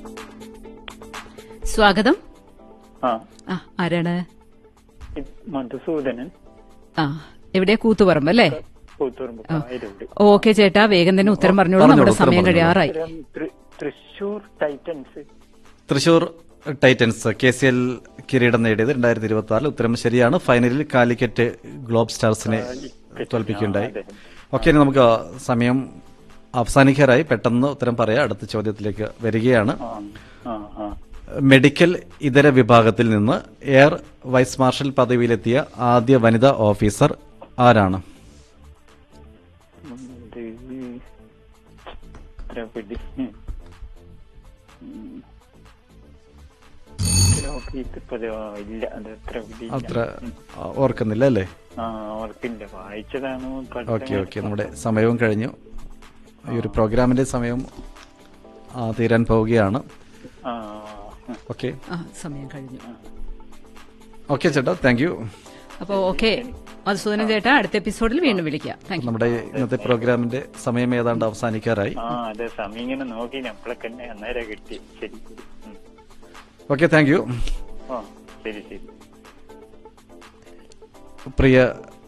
സ്വാഗതം ആ ആ ആരാണ് ഇത് മധുസൂദനൻ ആ എവിടെ കൂത്തുപറമ്പ് അല്ലേ കൂത്തുപറമ്പ് കായലുണ്ട് ഓക്കെ ചേട്ടാ വേഗം തന്നെ ഉത്തരം പറഞ്ഞോളൂ പറഞ്ഞോളൂ, നമ്മുടെ ഉത്തരം സമയം പറഞ്ഞോളൂ. കഴിയാറായി ഉത്തരം തൃ- Thrissur Titans Thrissur Titans K C L കിരീടം നേടിയത് രണ്ടായിരത്തി ഇരുപത്തി ആറിൽ ഉത്തരം ശരിയാണ് ഫൈനലിൽ കാലിക്കറ്റ് ഗ്ലോബ് സ്റ്റാർസിനെ തോൽപ്പിക്കുകയുണ്ടായി അതെ. ഓക്കെ ഇനി നമുക്ക് സമയം അവസാനിക്കാറായി പെട്ടെന്ന് ഉത്തരം പറയാം അടുത്ത ചോദ്യത്തിലേക്ക് വരികയാണ് ആ ആ ആ മെഡിക്കൽ ഇതര വിഭാഗത്തിൽ നിന്ന് എയർ വൈസ് മാർഷൽ പദവിയിലെത്തിയ ആദ്യ വനിതാ ഓഫീസർ ആരാണ് ഉം, ഇത് ഇത്ര പിടി ഉം. ഉം. ഇത്ര നോക്കിയിട്ട് ഇപ്പൊ ഇത് ഇല്ല അത് എത്ര പിടി അത്ര ഓർക്കുന്നില്ല അല്ലേ ആ ഓർക്കില്ല വായിച്ചതാണ് ഓക്കെ ഓക്കെ നമ്മുടെ സമയവും കഴിഞ്ഞു ഈ ഒരു പ്രോഗ്രാമിന്റെ സമയം ആ, തീരാൻ പോവുകയാണ് ആ ഓക്കെ ആ സമയം കഴിഞ്ഞു ഓക്കെ ചേട്ടാ താങ്ക് യു അപ്പൊ ഓക്കെ മധുസൂദനൻ ചേട്ടാ അടുത്ത എപ്പിസോഡിൽ വീണ്ടും വിളിക്കാം താങ്ക് യു നമ്മുടെ ഇന്നത്തെ പ്രോഗ്രാമിന്റെ സമയം ഏതാണ്ട് അവസാനിക്കാറായി ആ അതെ സമയം ഇങ്ങനെ നോക്കി അപ്പോഴൊക്കെ തന്നെ അന്നേരം കിട്ടി ശരി ശരി ഉം. ഓക്കെ താങ്ക് യു ആ ശരി ശരി പ്രിയ